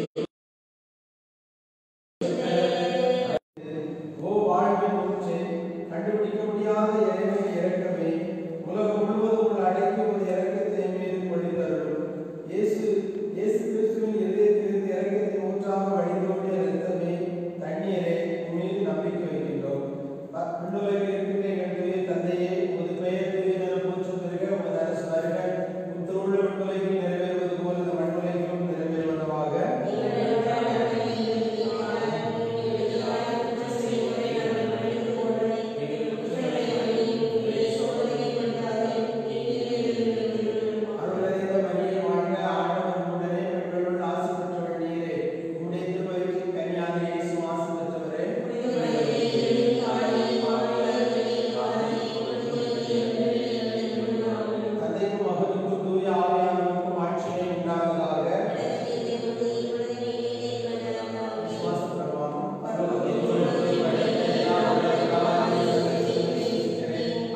ஓ வாழ்வின் ஊற்றே, கண்டுபிடிக்க முடியாத இறைவன் இறக்கமே உலகம் முழுவதும் உள்ள அடைக்கும் ஒரு இறக்கத்தை என் மீது பொழிந்தருளும் இயேசு இயேசு கிறிஸ்துவின் இதயத்திலிருந்து இறக்கத்தின் ஊற்றாக வழிந்தோடிய இரத்தமே தண்ணீரே உன் மீது நம்பிக்கை வைக்கின்றோம் ப- விண்ணுலகில் இருக்கின்ற எங்கள் தூய தந்தையே உமது பெயர் தூயதென போற்றும் பெருக உமது அரசு வருக உம் திருவுள்ள விண்ணுலகில் நிறைவேறுவது போல இந்த மண்ணுலகிலும் நிறைவேறுவனவாக அருளறிந்த மரியே வாழ்க ஆண்டவர் உடனே பெண்களுள் ஆசி பெற்றவள் நீரே உம்முடைய திருவயிற்றின் கன்னியாக இயேசு ஆசி பெற்றவரே தந்தைக்கும் மகனுக்கும் தூய ஆவியானவருக்கும் ஆட்சியை உண்டாவதாக விசுவாச பிரமாணம் பரலோகத்தில் உள்ளவரை படைத்த எல்லா உலகத்தாரும் நேசிக்கிறேன்.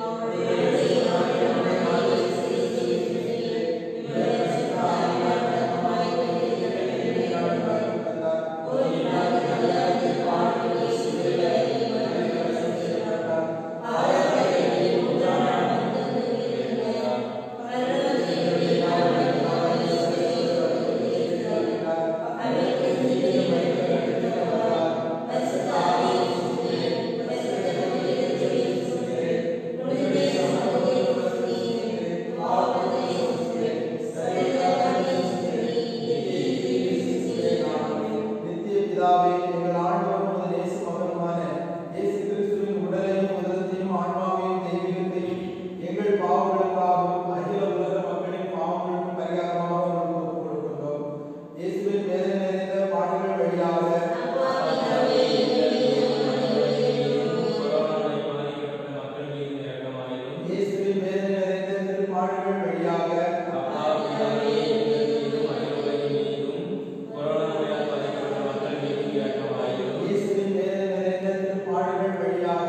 நித்திய பிதாவே எங்கள் ஆண்டவர் உமது நேச மகனுமான இயேசு கிறிஸ்துவின் உடலையும் உதரத்தையும் ஆன்மாவையும் தெய்வீகத்தையும் எங்கள் பாவங்களுக்காகவும் அகில உலக மக்களின் பாவங்களுக்கும் பரிகாரமாக உமக்கு ஒப்புக் கொடுக்கின்றோம் இயேசுவின் வேதனை நிறைந்த பாடுகள் வழியாக இயேசுவின் வேதனை நிறைந்த திருப்பாடுகள் வழியாக இயேசுவின் வேதனை நிறைந்த திருப்பாடுகள் வழியாக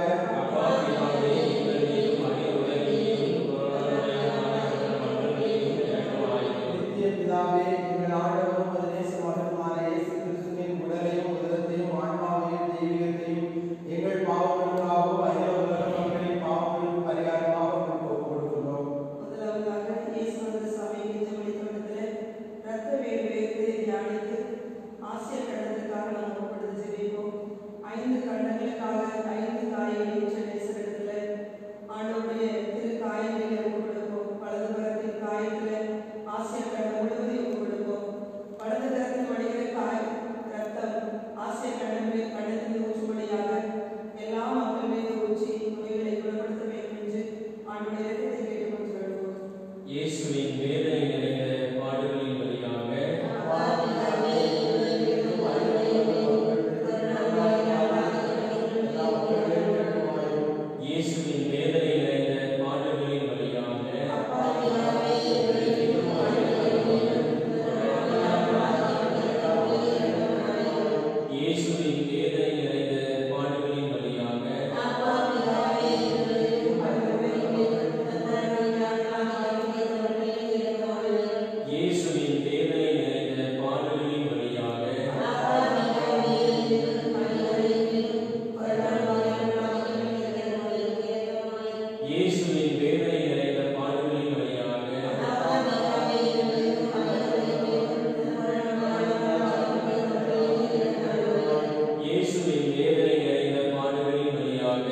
நித்திய பிதாவே எங்கள் ஆண்டவர் உமது நேச மகனுமான இயேசு கிறிஸ்துவின் உடலையும் உதரத்தையும் ஆன்மாவையும் தெய்வீகத்தையும் எங்கள் பாவங்களுக்காகவும் அகில உலக மக்களின் பாவங்களுக்கும் பரிகாரமாக உமக்கு ஒப்புக் கொடுக்கின்றோம் முதலாவதாக இயேசு வந்த சபையின் ஜெபத்தோட்டத்திலே இரத்த வேர்வையத்தை தியானித்து ஆசிய கண்டத்துக்காக நாம் ஒப்புக்கொடுத்து ஜெபிப்போம் ஐந்து கண்டங்களுக்காக ஐந்து காயங்களையும் சென்னேசரிடத்துல ஆண்டவருடைய திரு காயங்களை ஒப்புக் கொடுப்போம் வலது கரத்தின் காயத்துல ஆசிய கண்டம் முழுவதையும் ஒப்புக் கொடுப்போம் வலது கரத்தில் வடிகிற காய ரத்தம் ஆசிய கண்டங்களில் கண்டத்தில் ஊற்றும்படியாக எல்லா மக்கள் மீது ஊற்றி நோய்களை குணப்படுத்த வேண்டும் என்று ஆண்டுடைய இரக்கத்தை கேட்டுக்கொண்டு வருவோம் இயேசுவின் வேதனை நிறைந்த பாடுகளின் வழியாக இயேசுவின் வேதனை நிறைந்த பாடுகளின் வழியாக இயேசுவின் வேதனை நிறைந்த பாடுகளின் வழியாக இயேசுவின் வேதனை நிறைந்த பாடுகளின் வழியாக இயேசுவின் வேதனை நிறைந்த பாடுகளின் வழியாக இயேசுவின் வேதனை நிறைந்த பாடுகளின் வழியாக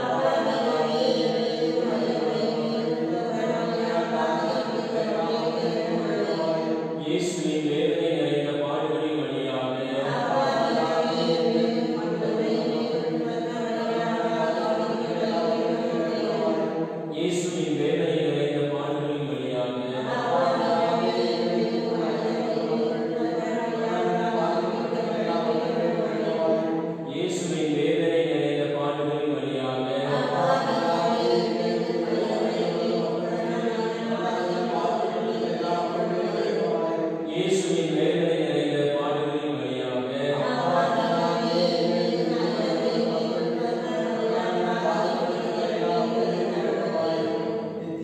இயேசுவின் வேதனை நிறைந்த பாடுகளின் வழியாக இயேசுவின் வேதனை நிறைந்த பாடுகளின் வழியாக இயேசுவின் வேதனை நிறைந்த பாடுகளின் வழியாக இயேசுவின் வேதனை நிறைந்த பாடுகளின் வழியாக நித்திய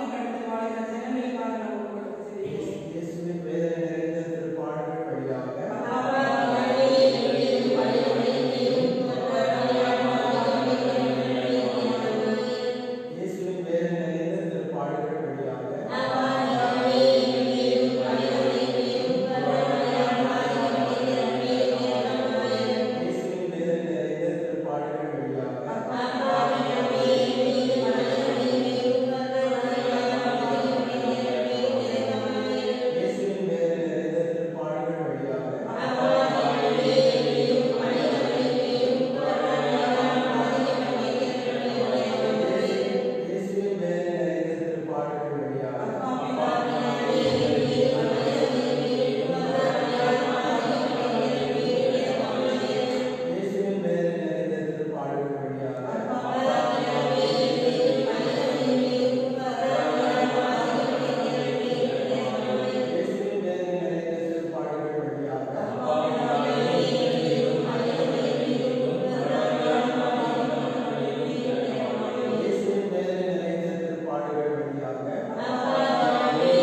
கண்டத்தில் வாழ்கிற ஜனங்களுக்காக நாம் ஒப்புக்கொடுத்து ஜெபிப்போம். இயேசுவின் வேதனை நிறைந்த திருப்பாடுகள் வழியாக இயேசுவின் வேதனை நிறைந்த திருப்பாடுகள் வழியாக இயேசுவின் வேதனை நிறைந்த திருப்பாடுகள் வழியாக இயேசுவின் வேதனை நிறைந்த திருப்பாடுகள் வழியாக இயேசுவின் வேதனை நிறைந்த திருப்பாடுகள் வழியாக இயேசுவின் வேதனை நிறைந்த திருப்பாடுகள் வழியாக இயேசுவின் வேதனை நிறைந்த திருப்பாடுகள் வழியாக இயேசுவின் வேதனை நிறைந்த திருப்பாடுகள் வழியாக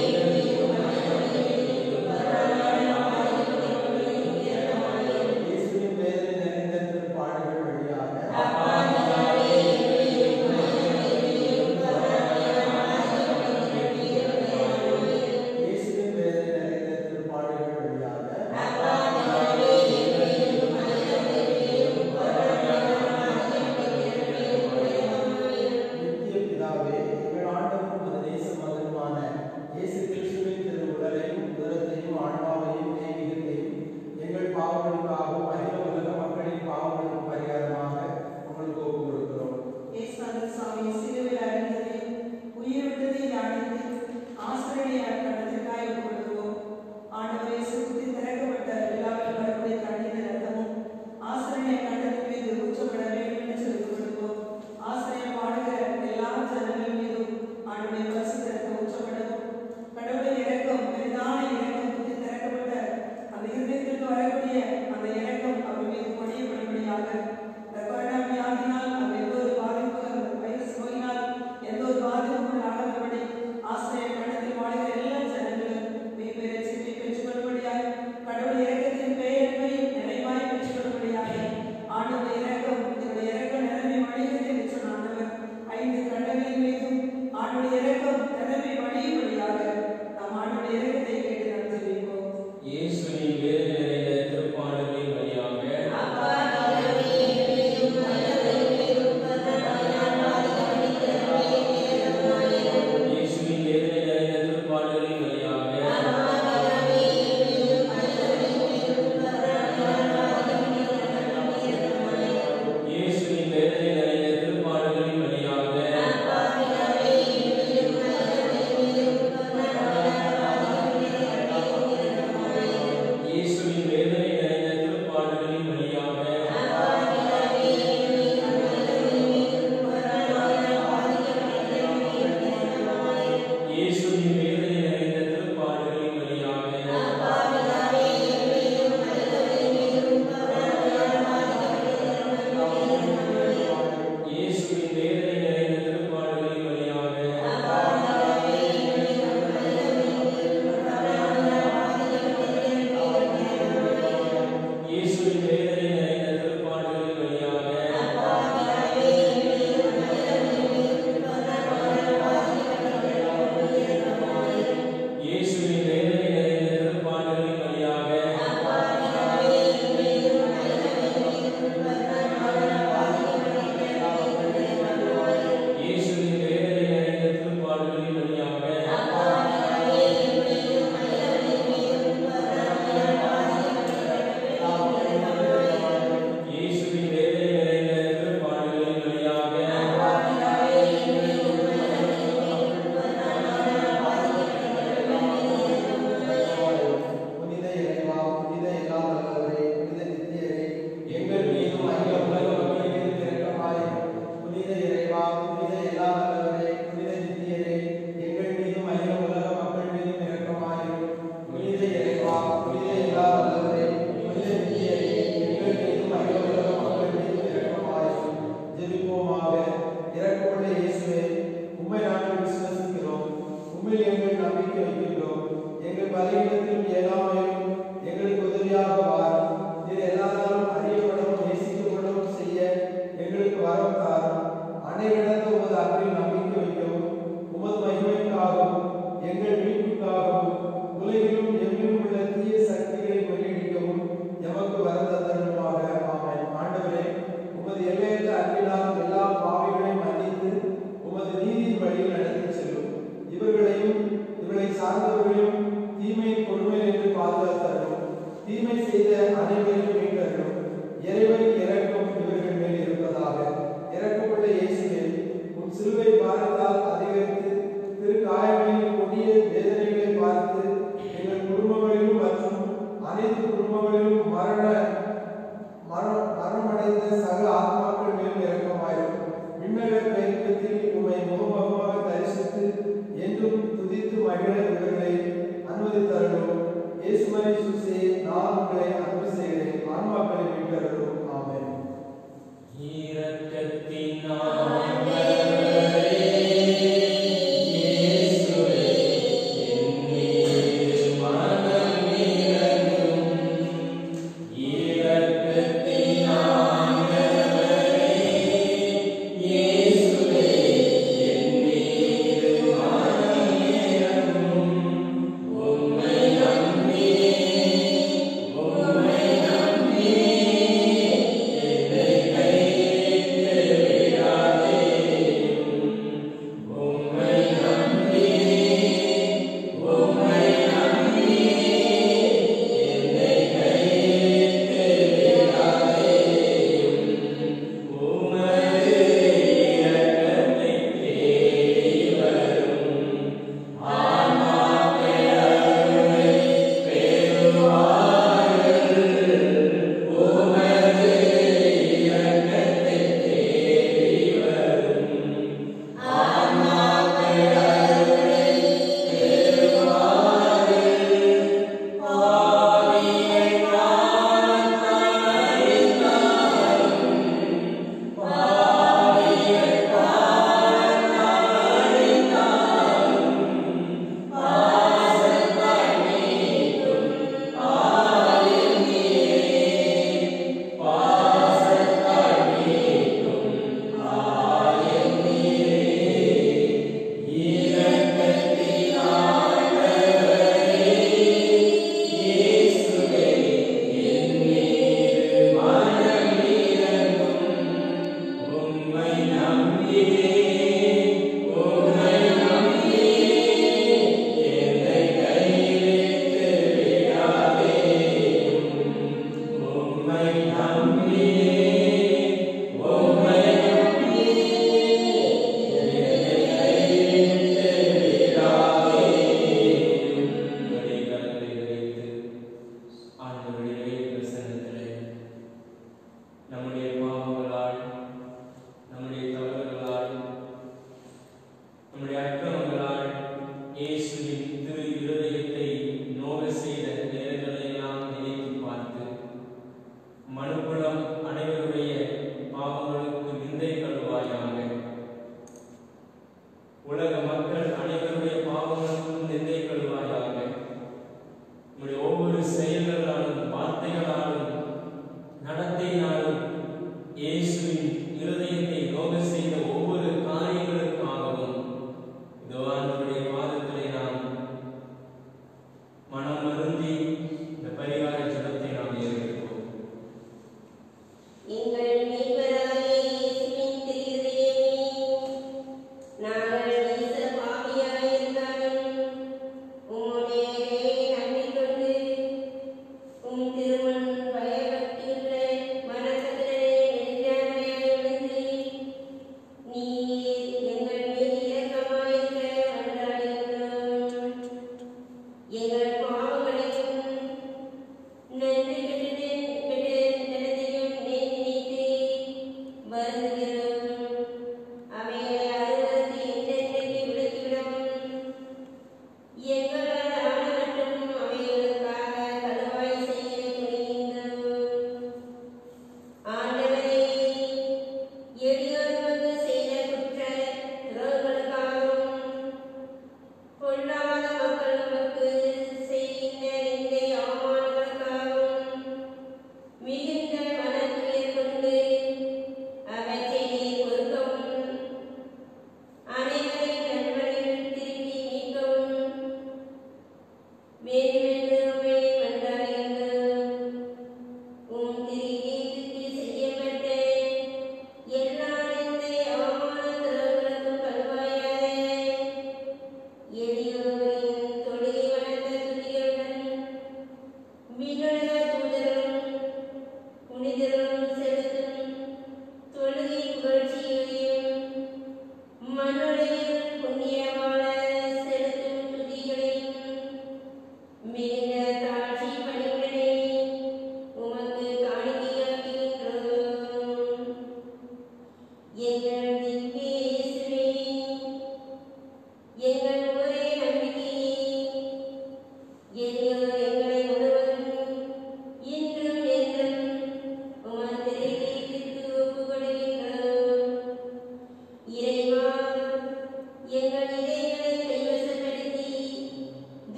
இயேசுவின் வேதனை நிறைந்த திருப்பாடுகள் வழியாக இயேசுவின் வேதனை நிறைந்த திருப்பாடுகள் வழியாக நித்திய பிதாவே எங்கள் ஆண்டவரும் உமது நேச மகனுமான இயேசு கிறிஸ்துவின் திரு உடலையும் உதரத்தையும் ஆன்மாவையும் தெய்வீகத்தையும் எங்கள் பாவங்களுக்காகவும் அகில உலக மக்களின் பாவங்களுக்கும் பரிகாரமாக உங்களுக்கு ஒப்பு கொடுக்கிறோம் இயேசுநாதர் சுவாமி சிலுவையில் அடைந்ததையும் உயிர் விட்டதையும் தியானித்து ஆசிரியரை கண்டத்திற்காய் ஒப்புக்கொடுக்கிறோம். ஆண்டவரே சுத்தி திறக்கப்பட்ட விழாவில் வரக்கூடிய தண்ணீர் ரத்தமும் ஆசிரியரை கண்டத்தின் மீது ஊற்றப்பட வேண்டும் என்று சொல்லிக் கொடுக்கிறோம். ஆசிரியர் பாடுகிற எல்லா ஜனங்கள் மீதும் ஆண்டுடைய பரிசுத்த ரத்தம் ஊற்றப்படவும் கடவுளின் இரக்கம் பெரிதான இரக்கம் புத்தி திறக்கப்பட்ட அந்த இருதயத்திற்கு வரக்கூடிய அந்த இரக்கம் அவர் மீது பொழியப்படும்படியாக இந்த கொரோனா வியாதினால் அவர் எந்த ஒரு பாதிப்பு அந்த வைரஸ் நோயினால் எந்த ஒரு பாதிப்பும் ஆகாதபடி ஆசிரியர் கண்டத்தில் வாழ்கிற எல்லா ஜனங்களும் மீட்பை ரட்சிப்பை பெற்றுக்கொள்ளும்படியாக கடவுள் இரக்கத்தின் பெயரையும் நிறைவாய் பெற்றுக்கொள்ளும்படியாக ஆண்டவர் இரக்கம் இவருடைய இரக்கம் நிலைமை வழிகிறது என்று சொன்ன ஆண்டவர் ஐந்து கண்டங்களின் மீதும் ஆண்டுடைய இரக்கம் நிலைமை வழியும்படியாக நாம் ஆண்டுடைய இரக்கத்தை கேட்டு நாம் ஜெபிப்போம் இயேசுவின் வேதனை நிறைந்த திருப்பாடுகளின் வழியாக இயேசுவின் வேதனை நிறைந்த திருப்பாடுகளின் வழியாக இயேசுவின் வேதனை நிறைந்த திருப்பாடுகளின் வழியாக இயேசுவின் வேதனை நிறைந்த திருப்பாடுகளின் வழியாக இயேசுவின் வேதனை நிறைந்த திருப்பாடுகளின் வழியாக இயேசுவின் வேதனை நிறைந்த திருப்பாடுகளின் வழியாக இயேசுவின் வேதனை நிறைந்த திருப்பாடுகளின் வழியாக உண்மையில் எங்கள் நம்பிக்கை வைக்கின்றோம் எங்கள் பலவீனத்திலும் இயலாமையிலும் எங்களுக்கு உதவியாக வார் நீர் எல்லாராலும் அறியப்படவும் நேசிக்கப்படவும் செய்ய எங்களுக்கு வரம் தாரும் அனைவரிடத்து உமது அன்பில் நம்பிக்கை வைக்கவும் உமது மகிமைக்காகவும் எங்கள் மீட்புக்காகவும் உலகிலும் எம்மிலும் உள்ள தீய சக்திகளை முறியடிக்கவும் எமக்கு வரம் தந்தருமாக ஆமென் ஆண்டவரே உமது எல்லையற்ற அன்பினால் எல்லா பாவிகளையும் மன்னித்து உமது நீதியின் வழியில் நடத்தி செல்லும் இவர்களையும் இவர்களை சார்ந்தவர்களையும் தீமையின் கொடுமையிலிருந்து பாதுகாத்தரும் தீமை செய்த அனைவரையும் மீட்டரும் இறைவனின் இரக்கம் இவர்கள் மேல் இருப்பதாக இறக்கப்பட்ட இயேசுவே உன் சிலுவை பாரத்தால் அதிகரித்து திரு காயங்களின் கொடிய வேதனைகளை பார்த்து எங்கள் குடும்பங்களிலும் மற்றும் அனைத்து குடும்பங்களிலும் மரண மரண- மரணமடைந்த சக ஆத்மாக்கள் மேலும் இரக்கமாயிரும் விண்ணக பேரிடத்தில் உம்மை முகமுகமாக தரிசித்து என்றும் துதித்து மகிழ இவர்களை அனுமதித்தருளும் இயேசுமரி சுசே நான் உங்களை அன்பு செய்கிறேன் ஆன்மாக்களை மீட்டருளும் ஆமென் இயேசுவே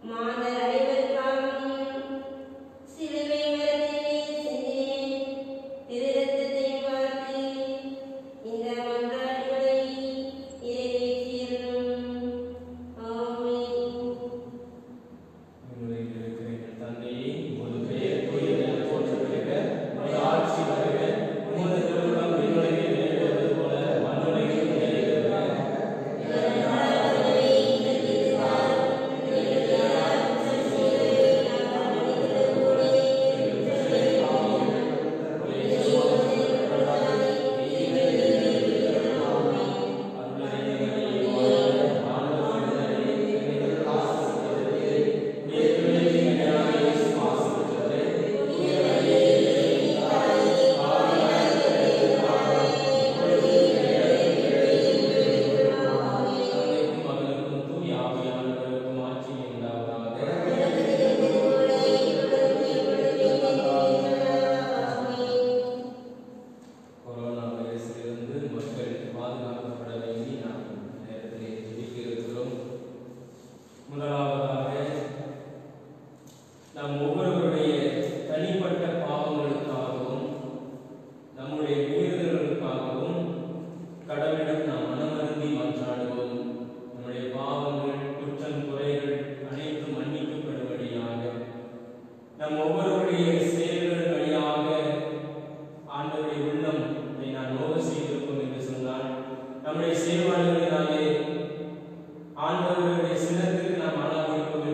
மாந்தர் அனைவருக்காகவும் சிலுவை மரத்திலே சிந்தினேன் திரு ரத்தத்தை பார்த்து இந்த மன்றாட்டுகளை நிறைவேற்றியருளும் ஆமென் உங்களுடைய இருக்கிற எங்கள் தந்தையே உமது பெயர் தூயதென போற்றப்படுக உமது ஆட்சி வருக உமது திருவுளம் விண்ணுலகில் நிறைவேறுவது போல மண்ணுலகில் நிறைவேறுக கொரோனா வைரஸிலிருந்து மக்கள் பாதுகாக்கப்பட வேண்டி நாம் நேரத்திலே ஜெபிக்க இருக்கிறோம் முதலாவதாக நம் ஒவ்வொருவருடைய தனிப்பட்ட பாவங்களுக்காகவும் நம்முடைய மீறுதல்களுக்காகவும் கடவுளிடம் நாம் மனமருந்தி மன்றாடுவோம் நம்முடைய பாவங்கள் குற்றம் குறைகள் அனைத்தும் மன்னிக்கப்படும்படியாக நம் ஒவ்வொருவருடைய செயல்கள் வழியாக ஆண்டவருடைய உள்ளம் இதை நான் நோக செய்திருக்கும் என்று சொன்னால் நம்முடைய செயல்பாடுகளினாலே ஆண்டவருடைய சினத்திற்கு நாம் ஆளாகிருக்கும்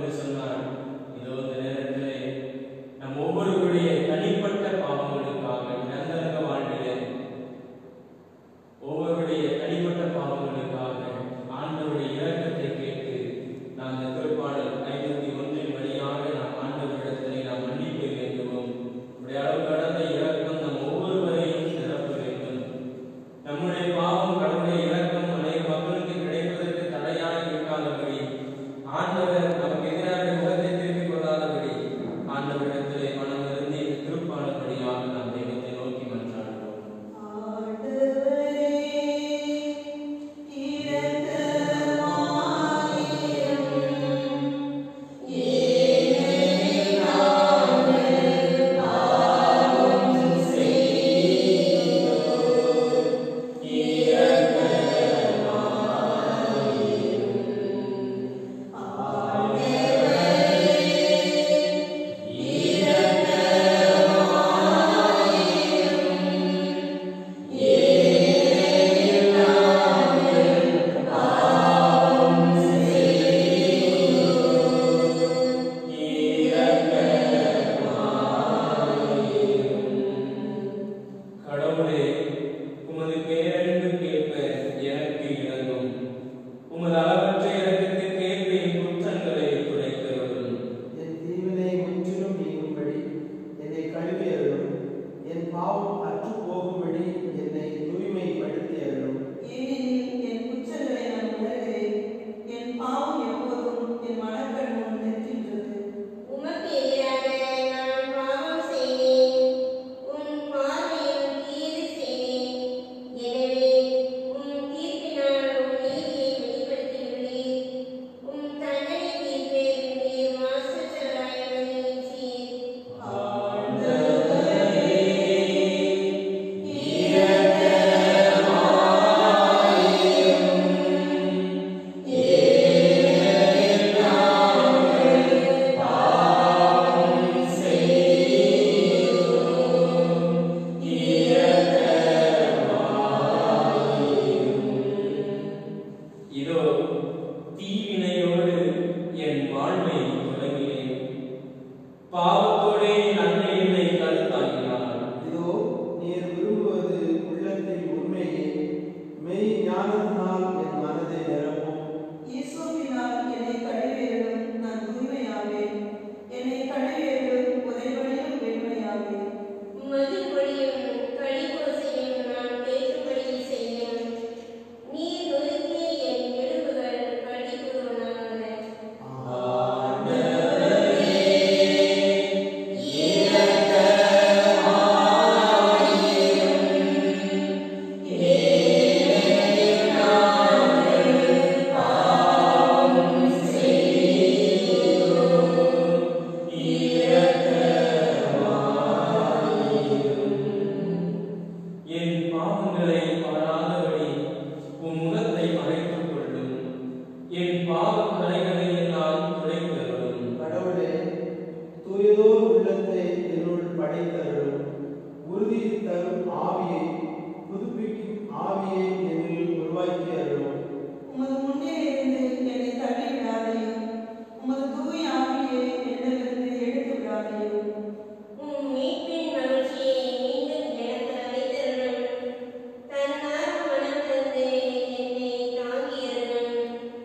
அழைத்தருளும் உறுதி தரும் ஆவியை புதுப்பிக்கும் ஆவியை என்னில் உருவாக்கி அருளும் உமது முன்னே இருந்து என்னை தள்ளி விடாதையும் உமது தூய ஆவியை என்னிலிருந்து எடுத்து விடாதையும் உம் மீட்பின் மகிழ்ச்சியை மீண்டும் எனக்கு அளித்தருளும் தன்னார் மனம் தந்து என்னை தாங்கியருளும்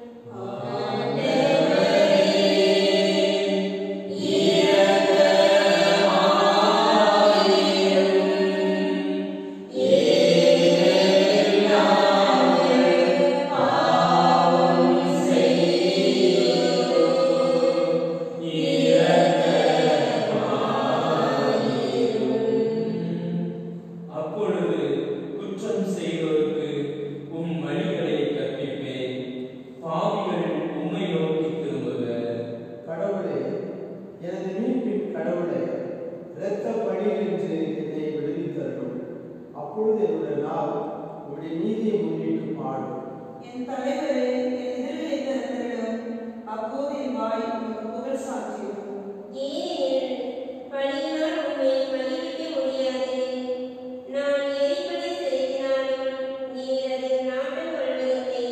அப்பொழுது குற்றம் செய்தோருக்கு உம் வழிகளை கற்பிப்பேன் பாவிகள் உம்மை நோக்கி திரும்புக கடவுளே எனது மீட்பின் கடவுளே இரத்த பழியின்றி என்னை விடுவித்தருளும் அப்பொழுது என்னுடைய நாள் உடைய நீதியை முன்னிட்டு பாடும் என் தலைவரே என் இதழ்களை திறந்தரிடம் அப்போது என் வாய் உமக்கு புகழ் சாட்சியும் ஏனெனில் பழியினால் உம்மை மகிழ்விக்க முடியாது நான் எரிபலி செலுத்தினாலும் நீர் அதில் நாட்டம் கொள்வதில்லை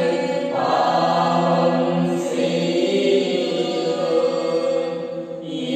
ஆ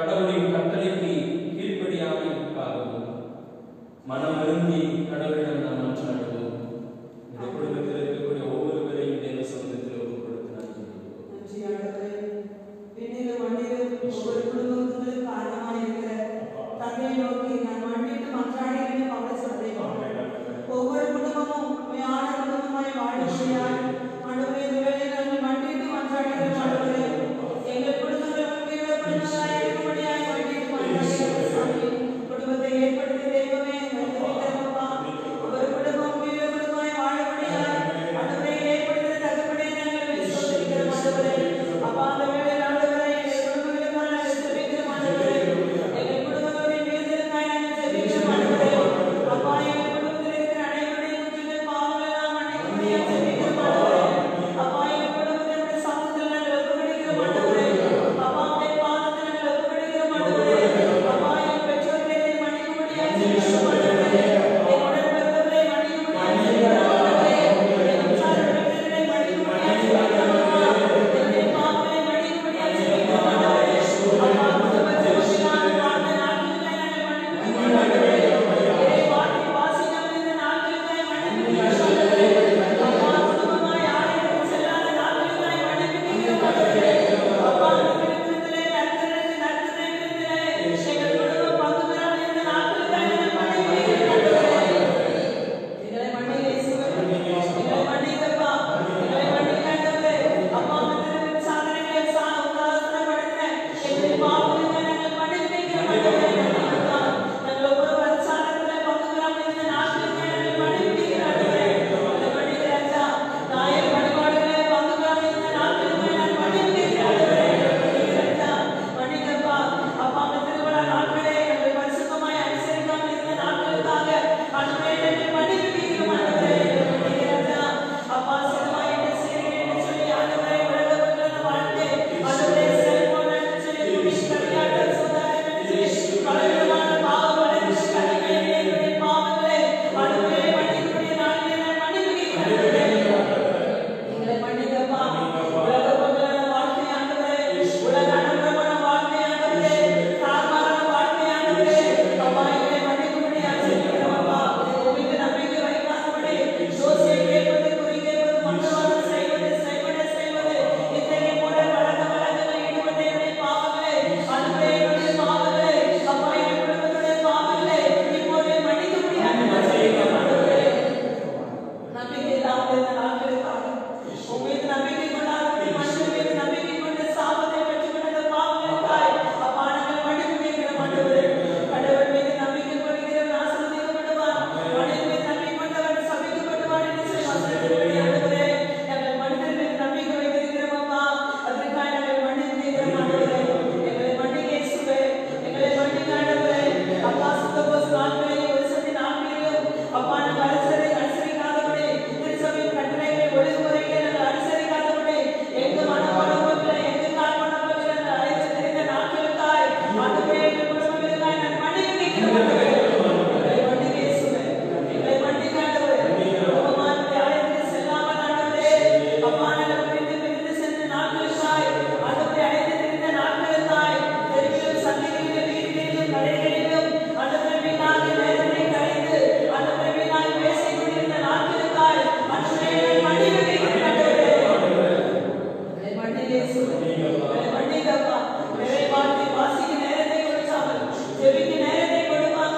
கடவுளின் கட்டளைக்கு கீழ்ப்படியாமைக்காகவும் மனம் வருந்தி கடவுளிடம் நாம் மன்றாடுவோம் இந்த குடும்பத்தில் இருக்கக்கூடிய ஒவ்வொருவரையும் தேவ சமூகத்தில் ஒப்புக் கொடுத்து நான் ஜெபிக்கிறோம். நன்றி ஆண்டவரே. விண்ணிலும் மண்ணிலும் ஒவ்வொரு குடும்பங்களுக்கும் காரணமாய் இருக்கிற தந்தையை நோக்கி நான் மன்னித்து மன்றாடுகிறேன் பவுல் சொல்றேன். ஒவ்வொரு குடும்பமும் உண்மையான குடும்பமாய் வாழக்கூடியார் ஆண்டவரே இந்த வேளையில் நாங்கள் மன்னித்து மன்றாடுகிறோம் ஆண்டவரே. எங்கள் குடும்பங்கள் உண்மையுள்ள குடும்பங்களாய் இருக்கும்படியாய் மன்னித்து மன்றாடுகிறோம் சாமி. குடும்பத்தை ஏற்படுத்திய தெய்வமே நன்றி தருவப்பா. ஒவ்வொரு குடும்பம் உண்மையுள்ள குடும்பமாய் வாழக்கூடியார் ஆண்டவரே ஏற்படுத்தின தகப்பனே நாங்கள் விசுவாசிக்கிறோம் ஆண்டவரே. அப்பா அந்த வேளையில் ஆண்டவரே எங்கள் குடும்பங்களுக்காக நாங்கள் ஜெபிக்கிறோம் ஆண்டவரே. எங்கள் குடும்பங்களுடைய மீறுதலுக்காய் நாங்கள் ஜெபிக்கிறோம் ஆண்டவரே. அப்பா எங்கள் குடும்பத்தில் இருக்கிற அனைவருடைய குற்றங்கள் பாவங்கள் எல்லாம் மன்னிக்கும்படியாக ஜெபிக்கிறோம் ஆண்டவரே. அப்பா எங்கள் குடும்பத்தில் உடைய சமூகத்தில் நாங்கள் ஒப்புக்கொடுக்கிறோம் ஆண்டவரே. அப்பா உடைய பாதத்தில் நாங்கள் ஒப்புக்கொடுக்கிறோம் ஆண்டவரே. அப்பா எங்கள் பெற்றோர்களை நீர் மன்னிக்கும்படியாக ஜெபிக்கிறோம் ஆண்டவரே. எங்கள் உடன்பிறந்தவர்களை மன்னிக்கும்படியாக ஜெபிக்கிறோம் ஆண்டவரே. எங்கள் உற்றார் உறவினர்களை மன்னிக்கும்படியாக ஜெபிக்கிறோம் அப்பா. எங்களுடைய பாவங்களை மன்னிக்கும்படியாக ஜெபிக்கிறோம் ஆண்டவரே. அப்பா குடும்ப ஜெபத்தினால் வாழ்ந்த நாட்களுக்காய் நாங்கள் மன்னிப்பு கேட்கிறோம் ஆண்டவரே. இறை வார்த்தை வாசிக்காமல் இருந்த நாட்களுக்காய் மன்னிப்பு கேட்கிறோம் ஆண்டவரே. அப்பா குடும்பமாய் ஆலயத்துக்கு செல்லாத நாட்களுக்காய் மன்னிப்பு கேட்கிறோம் ஆண்டவரே. அப்பா திருமணத்திலே நற்கரத்து நற்கரை விருந்திலே எங்கள் குடும்பம் பங்கு பெறாமல் இருந்த நாட்களுக்காய் நாங்கள் மன்னிப்பு கேட்கிறோம் ஆண்டவரே. எங்களை மன்னிக்க இயேசுவே. எங்களை மன்னிக்கப்பா. எங்களை மன்னிக்க ஆண்டவரே. அப்பா அந்த திருமண சாதனைகளை சா- உதாசனப்படுத்தின எங்களின் பாவங்களுக்கு நாங்கள் மன்னிப்பு கேட்கிறோம் ஆண்டவரே. மன்னிக்கப்பா. நாங்கள் ஒவ்வொரு வருஷானத்திலே பங்கு பெறாமல் இருந்த நாட்களுக்கு நாங்கள் மன்னிப்பு கேட்கிறோம் ஆண்டவரே. எங்களை மன்னிக்க ராஜா. நாயர் வழிபாடுகளிலே பங்கு பெறாமல் இருந்த நாட்களுக்கு நாங்கள் மன்னிப்பு கேட்கிறோம் ஆண்டவரே. மன்னிக்க ராஜா. மன்னிக்கப்பா. அப்பா அந்த திருவிழா நாட்களே எங்கள் பரிசுத்தமாய் அனுசரிக்காமல் இருந்த நாட்களுக்காக ஆண்டவரே நாங்கள் மன்னிப்பு கேட்கிறோம் ஆண்டவரே. மன்னிக்க ராஜா. அப்பா சிறுவாய் என்று சிறுகை என்று சொல்லி ஆண்டவரே உலக மக்களான வாழ்க்கை ஆண்டவரே செல்போன் என்று சொல்லி குடி, களியாட்டம், சூதாட்டம் என்று சொல்லி பலவிதமான பாவங்கள் என்று கனிகளிலே எங்களுடைய பாவங்களை ஆண்டவரே மன்னிக்கக்கூடிய நாளிலே நான் மன்னிப்பு கேட்கிறேன் ஆண்டவரே. எங்களை மன்னிக்கப்பா. உலக மக்களான வாழ்க்கை ஆண்டவரே, உலக அனுபவமான வாழ்க்கை ஆண்டவரே, தாழ்வான வாழ்க்கை ஆண்டவரே, அப்பா எங்களை மன்னிக்கும்படியாக ஜெபிக்கிறோம் அப்பா. உமக்கு நம்பிக்கை வைக்காதபடி ஜோசியை கேட்பது, குறி கேட்பது, மந்திரவாதம் செய்வது, செய்வன செய்வது, இத்தகைய மூடர் வழக்க வழக்குகளில் ஈடுபட்ட என்னுடைய பாவங்களை, ஆண்டவரே, என்னுடைய பாவங்களை, அப்பா என் குடும்பத்துடைய பாவங்களை இப்போதே மன்னிக்கும்படியாக நான் ஜெபிக்கிறோம் ஆண்டவரே. நம்பிக்கை இல்லாமல் இருந்த நாட்களுக்காக உன் மீது நம்பிக்கை கொண்டாடக்கூடிய மனுஷன் மீது நம்பிக்கை கொண்டு சாபத்தை பெற்றுக் கொண்ட பாவங்களுக்காய் அப்பா நாங்கள் மன்னிப்பு கேட்கிறோம் ஆண்டவரே. கடவுள் மீது நம்பிக்கை கொள்கிறவன் ஆசீர்வதிக்கப்படுவான். மனிதன் மீது நம்பிக்கை கொண்டவன் சபிக்கப்படுவான் என்று சொல்லி வசனத்தின்படி ஆண்டவரே, நாங்கள் மனிதர் மீது நம்பிக்கை வைத்திருக்கிறோம் அப்பா. அதற்காக நாங்கள் மன்னிப்பு கேட்கிறோம் ஆண்டவரே. எங்களை மன்னிக்க இயேசுவே. எங்களை மன்னிக்க ஆண்டவரே. அப்பா சுத்தபோஸ் நாட்களிலும் ஒருசதி நாட்களிலும் அப்பா நாங்கள் அனுசரி அனுசரிக்காதபடி திருச்சபையின் கட்டளைகளை ஒழுங்குமுறைகளை நாங்கள் அனுசரிக்காதபடி எங்க மனப்படப்போக்கில் எங்க கால்படப்போக்கில் நாங்கள் அழைத்து தெரிந்த நாட்களுக்காய் ஆண்டவரே எங்கள் குடும்பங்களுக்காய் நாங்கள் மன்னிப்பு கேட்கிறோம் ஆண்டவரே. எங்களை மன்னிக்க இயேசுவே. எங்களை மன்னிக்க ஆண்டவரே. குடும்பமானவருடைய அழைத்துக்கு செல்லாமல் ஆண்டவரே. அப்பா நாங்கள் பிரிந்து பிரிந்து சென்ற நாட்களுக்காய் ஆண்டவரே அழைத்து தெரிந்த நாட்களுக்காய் தெருவிலும் சந்தைகளிலும் வீதிகளிலும் கடைகளிலும் ஆண்டவரே வீணாக நேரத்தை கழித்து ஆண்டவரே வீணாக பேசிக் கொண்டிருந்த நாட்களுக்காய் ஆண்டவரே நான் மன்னிப்பு கேட்கிறேன் ஆண்டவரே. எங்களை மன்னிக்க இயேசுவே. எங்களை மன்னிக்கப்பா. நிறைய வார்த்தை வாசிக்க நேரத்தை கொடுக்காமல், ஜெபிக்க நேரத்தை கொடுக்காமல்,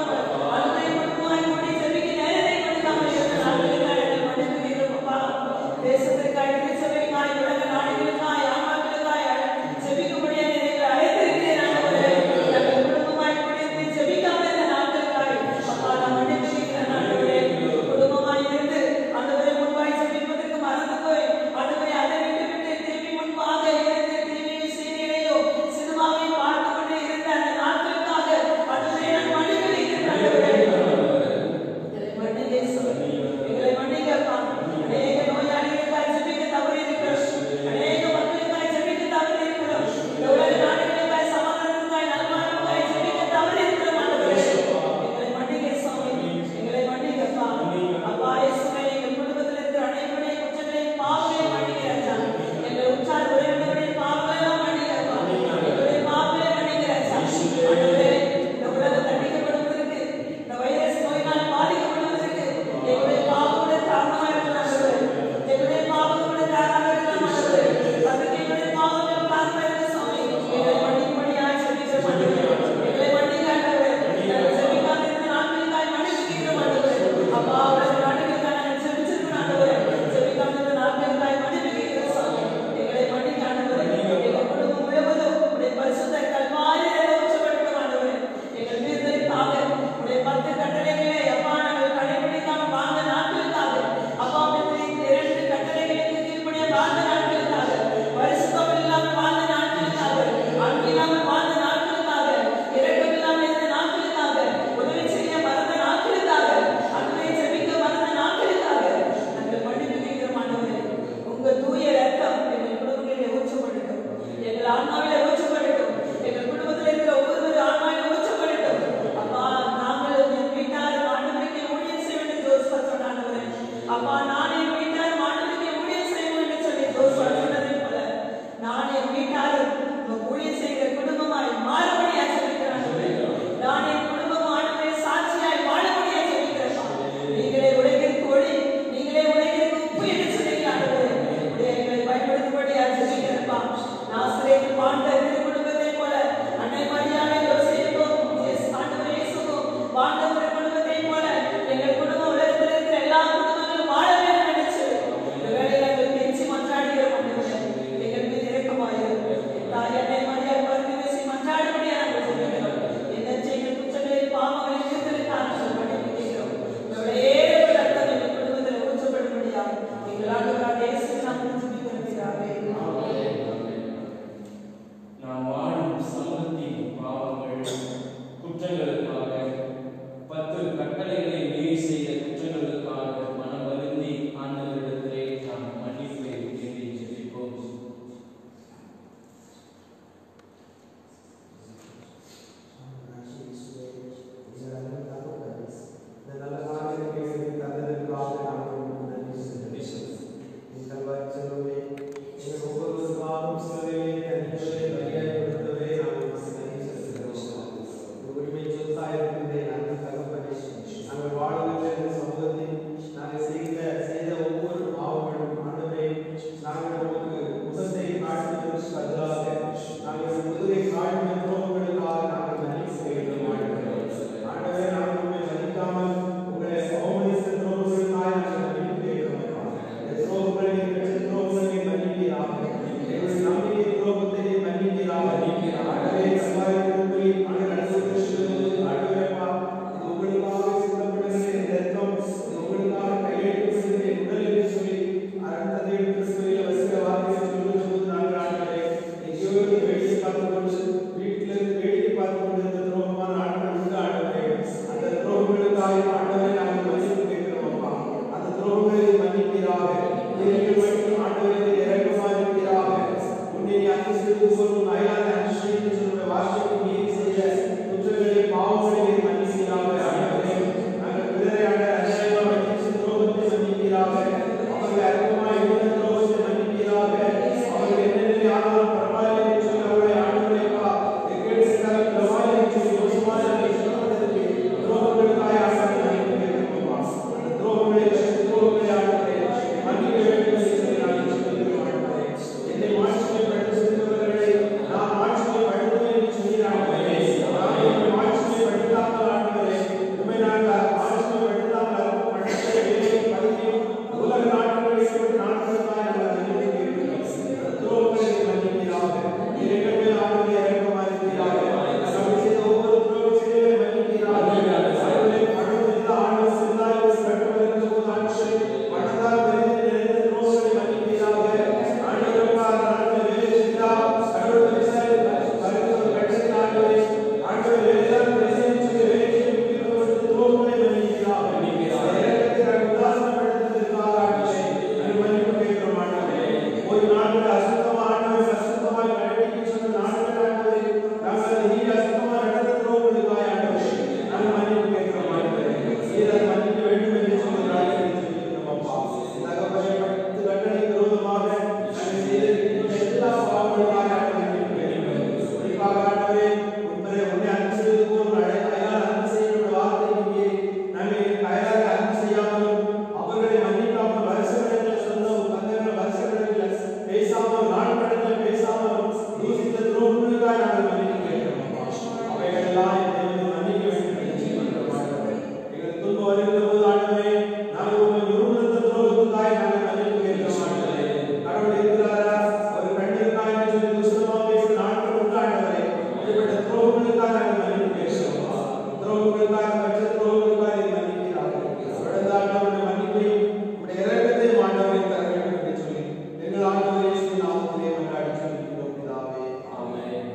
எல்லாம் தேவனை மன்னிக்க வேண்டும் என்று ஜெபிக்கிறோம். எங்கள் துன்பம் வருகிற போது ஆண்டவரே நாங்கள் உங்கள் நிறுவனத்த துரோகத்துக்காய் நாங்கள் மன்னிப்பு கேட்கிறோம் ஆண்டவரே. கடவுள் இருக்கிறாரா அவர் கண்டிருக்கா என்று சொல்லி துஷ்டமா பேசுகிற நாட்கள் உண்டு ஆண்டவரே அப்படிப்பட்ட துரோகங்களுக்காக நாங்கள் மன்னிப்பு கேட்கிறோம் துரோகங்களுக்காக மற்ற துரோகங்களுக்காக நீர் மன்னிக்கிறார்கள் தொடர்ந்து ஆண்டவருடைய மன்னிப்பையும் உடைய இரக்கத்தையும் ஆண்டவரை தர வேண்டும் என்று சொல்லி எங்கள் ஆண்டவர் இயேசுவின் நாமத்திலே மன்றாடி சொல்லிக்கிறோம் பிதாவே ஆமென்.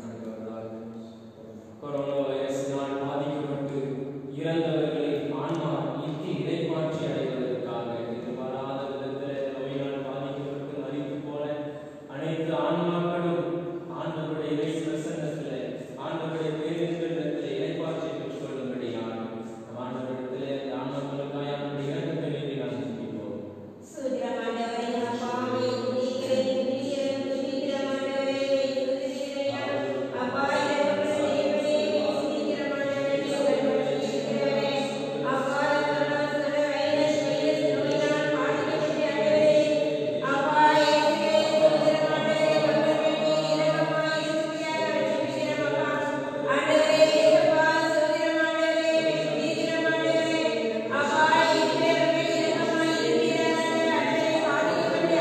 கொரோனா வைரஸினால் பாதிக்கப்பட்டு இறந்தவர்களின் ஆன்மா நித்திய இறைமாட்சி அடைவதற்காக எதிர்பாராத விதத்தில் நோயினால் பாதிக்கப்பட்டு மறித்து போன அனைத்து ஆன்மாக்களும் ஆண்டவருடைய இறை பிரசன்னத்தில் ஆண்டவருடைய பேரின்பத்தில் இறைப்பாட்சி பெற்றுக் கொள்ளும்படியாக நம் ஆண்டவரிடத்தில் அந்த ஆன்மாக்களுக்காக அவருடைய இறக்கத்தை வேண்டி நாம் ஜெபிப்போம் சூத்திரமாண்டவரே அப்பாவே துதிக்கிறேன் துதிக்கிறேன் துதிக்கிறமாண்டவரே துதிக்கிறேயா அப்பா இறைவனே துதிக்கிறமாண்டவரே துதிக்கிறவரே அப்பா கருணாசன வைரஸ் வைரஸ் நோயினால் பாதிக்கப்பட்ட அண்டவரே அப்பா இயேசுவே சூத்திரமாண்டவரே கர்த்தரே இரக்கமாய் இருப்பீராக ஜெபிக்கிறோம் அப்பா ஆண்டவரே அப்பா சூத்திரமாண்டவரே துதிக்கிறமாண்டவரே அப்பா இயேசுவே இரக்கமாய் இருப்பீராக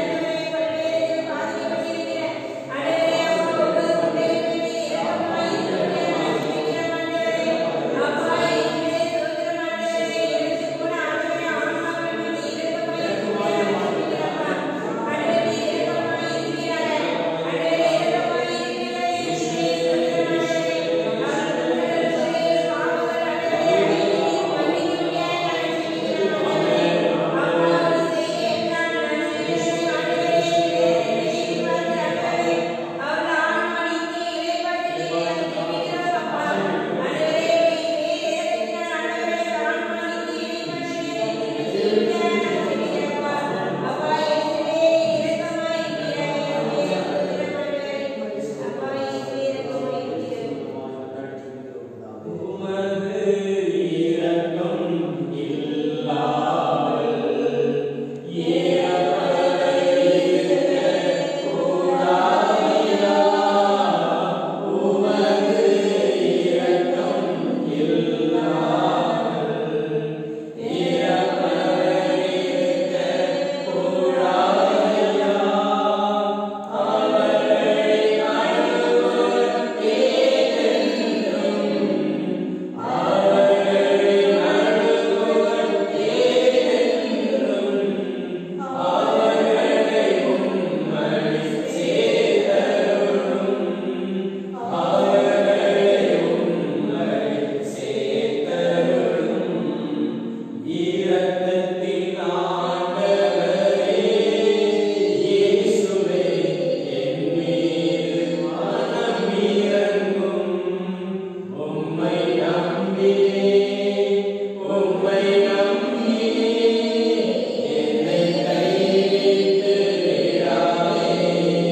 உமது இரக்கம் இல்லாமல் இரக்கத்தின் ஆண்டவரே இயேசுவே என் மீது மனம் இறங்கும் உம்மை நம்பினே உம்மை நம்பினே என்னை கைவிட்டு விடாதே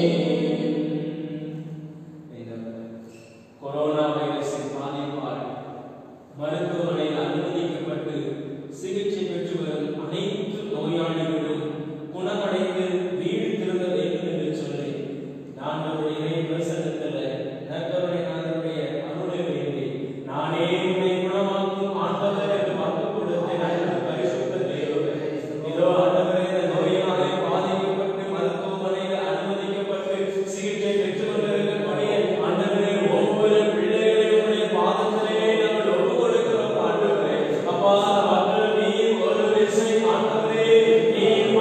இந்த கொரோனா வைரஸின் பாதிப்பால் மருத்துவமனையில் அனுமதிக்கப்பட்டு சிகிச்சை பெற்று வரும் அனைத்து நோயாளிகளும் குணமடைந்து வீடு திரும்ப வேண்டும் என்று சொல்லி நான் அவருடைய இறை பிரசன்னத்தில் நற்கருணை நாதருடைய அருளை வேண்டி நானே உன்னை குணமாக்கும் ஆண்டவர் என்று வாக்கு கொடுத்த நல்ல பரிசுத்த தேவன் இதோ ஆண்டவரே இந்த நோயினாலே பாதிக்கப்பட்டு மருத்துவமனையில் அனுமதிக்கப்பட்டு சிகிச்சை பெற்று கொண்டிருக்கக்கூடிய ஆண்டவரே ஒவ்வொரு பிள்ளைகளையும் உடைய பாதத்திலே நாங்கள் ஒப்புக் கொடுக்கிறோம் ஆண்டவரே அப்பா மக்கள் நீர் ஒரு விசை ஆண்டவரே நீர்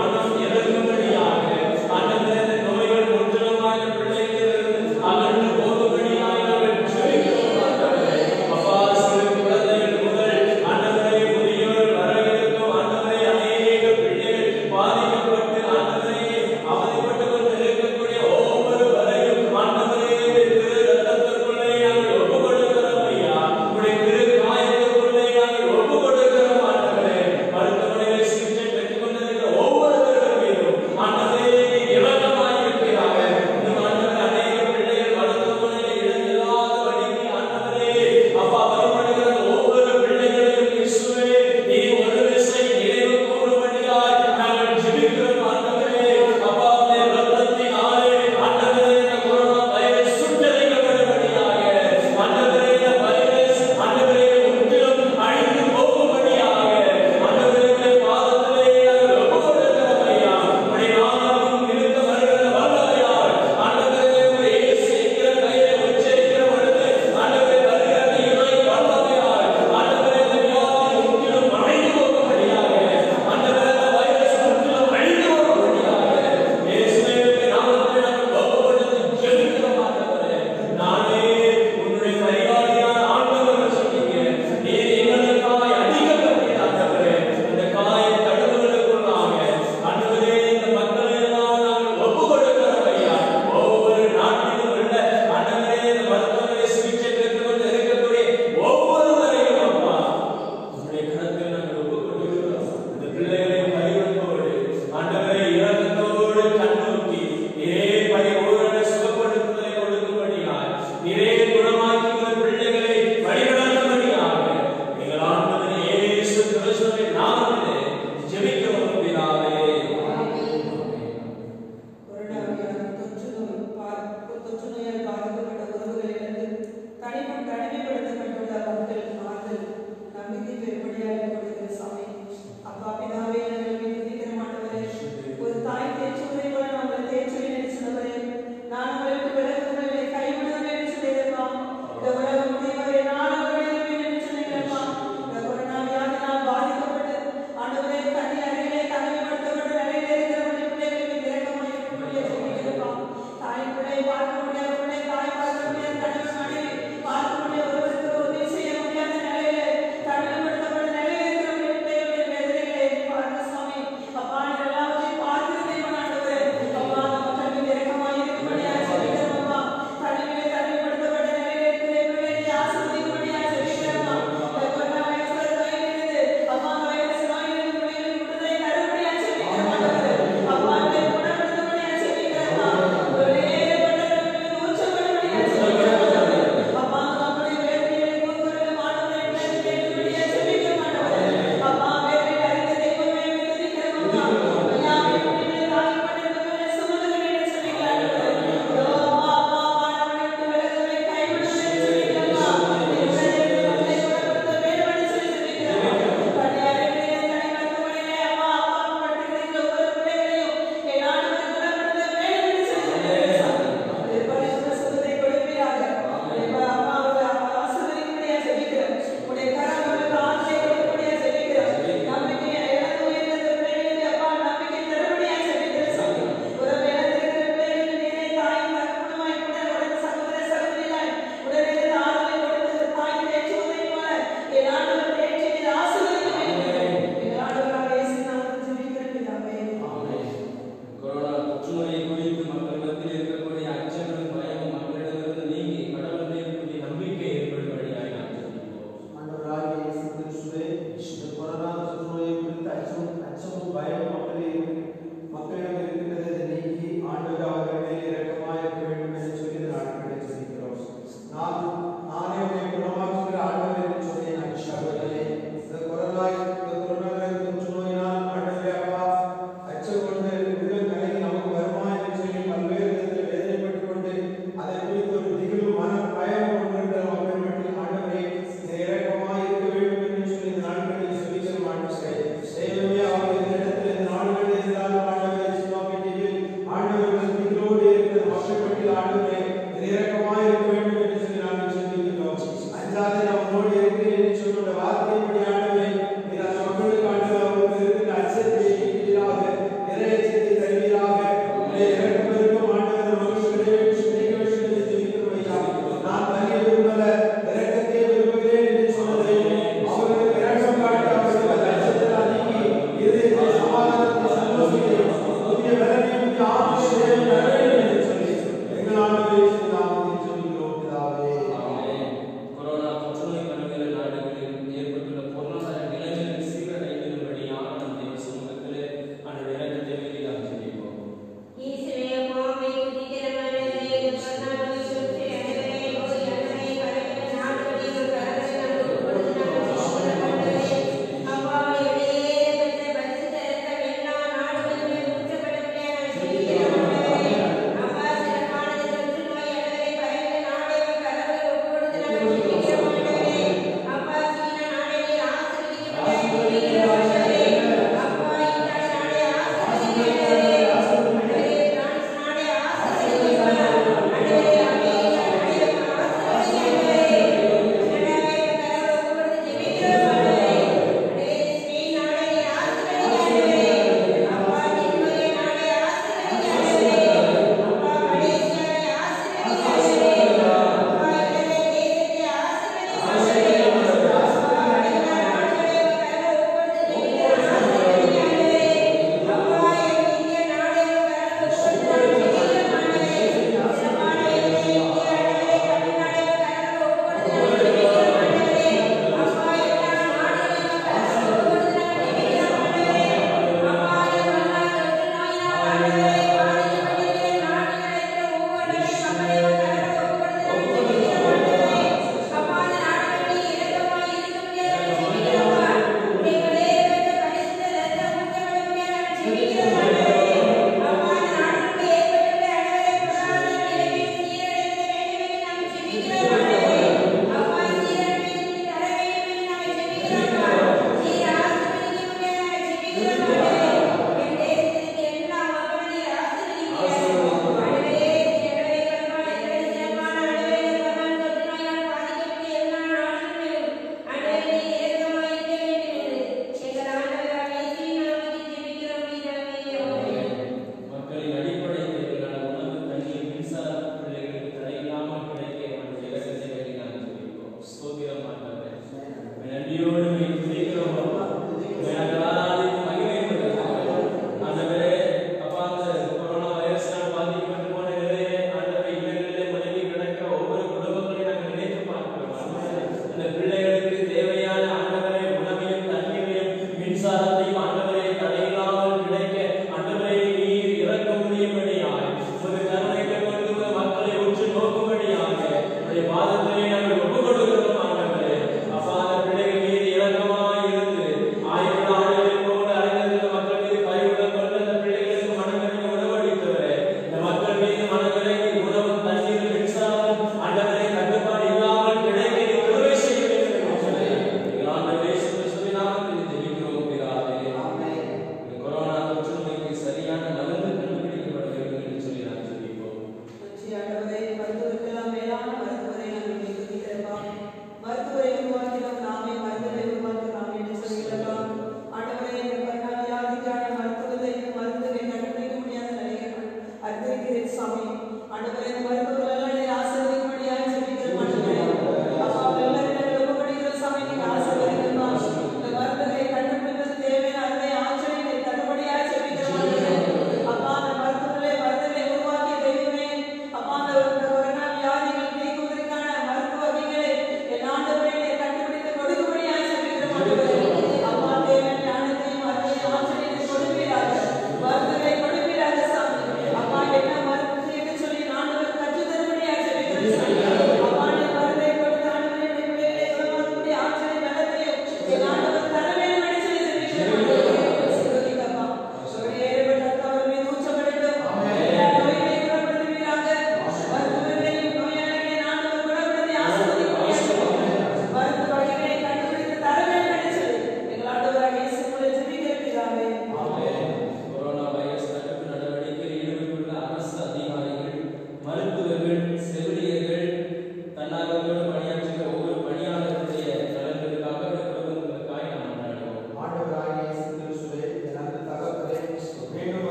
உன்னோடு இருக்கிறேன் என்று சொன்ன அந்த வார்த்தையின்படி ஆண்டவரே நீர் அந்த மக்களுக்கு ஆண்டவர் அவருக்கு இருக்கிற அச்சத்தை நீக்குவீராக நிறைவேற்றத்தை தருவீராக உடைய இறக்கம் பெருக்கும் ஆண்டவர் இந்த மக்களுக்கு நிறைவேற்றி கிடைக்க வேண்டும் என்று ஜெபிக்கிறோம் ஐயா நான் தனியை விரும்பல இறக்கத்தை விரும்புகிறேன் என்று சொன்னதை அவர்களுக்கு இறக்கம் காட்டி அவர்களுக்கு அந்த அச்சத்தை நீக்கி இருதயத்தை சமாதானத்தை சந்தோஷத்தை புதிய பலனையும் புதிய ஆத்மீயத்தையும் தர வேண்டும் என்று சொல்லி எங்கள் ஆண்டவரே இயேசு நாமத்தில் ஜெபிக்கிறோம் பிதாவே ஆமென். கொரோனா தொற்றுநோய் பரவுகிற நாடுகளில் ஏற்பட்டுள்ள பொருளாதார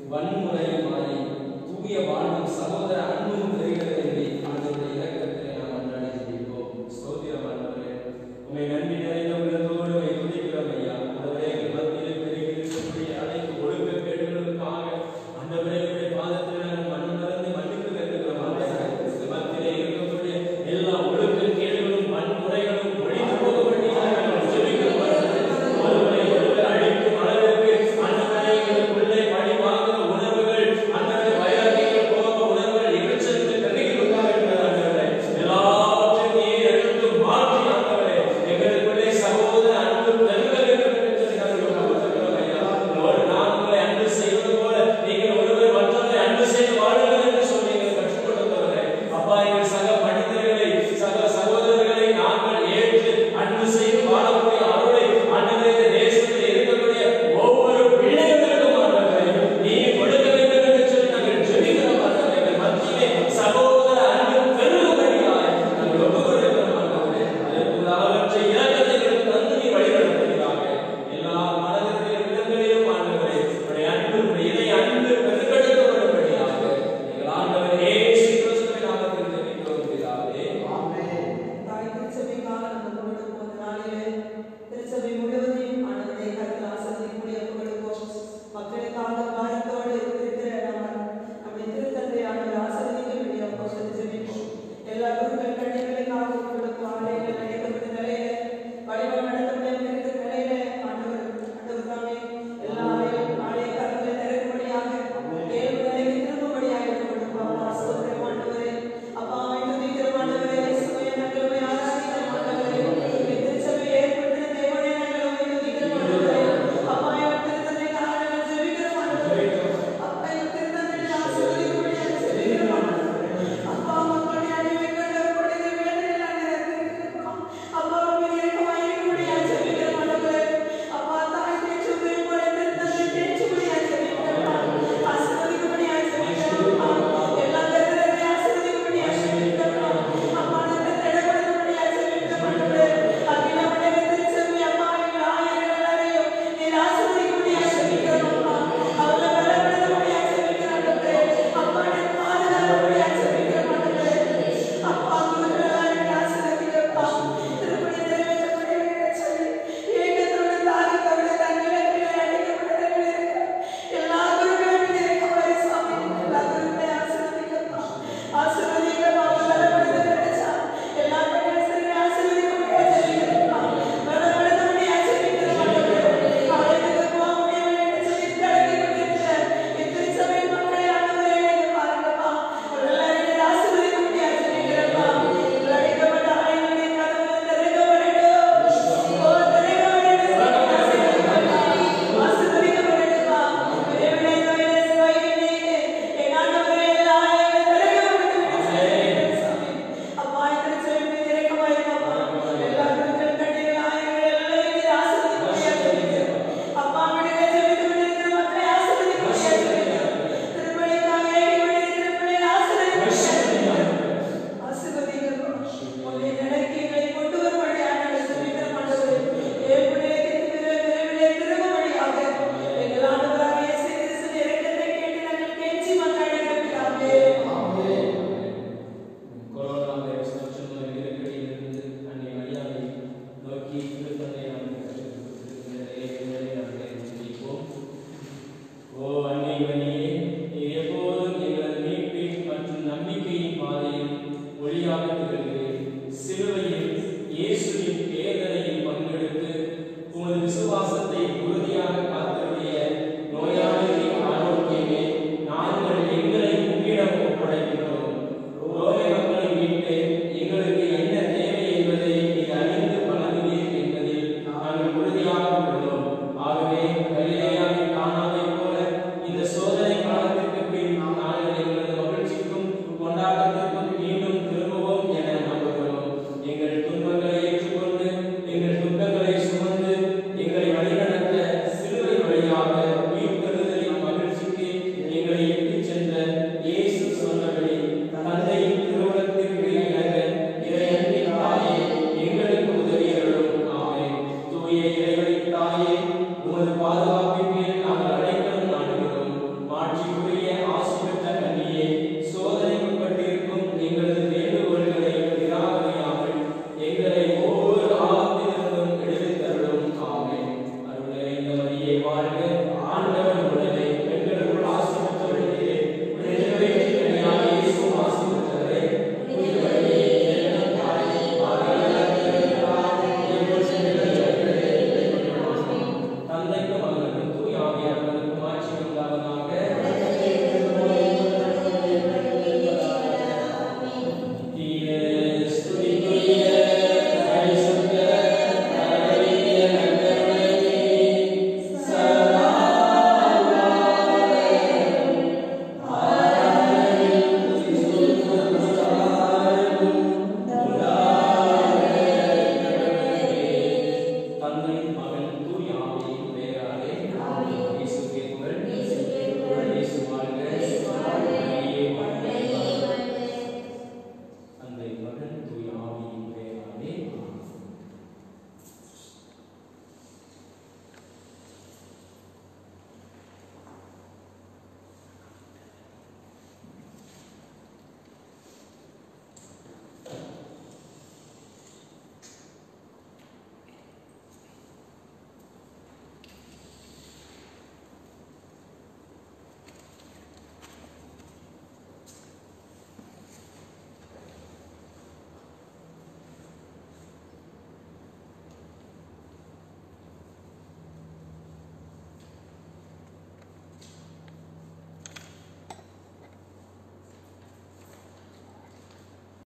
வன்முறை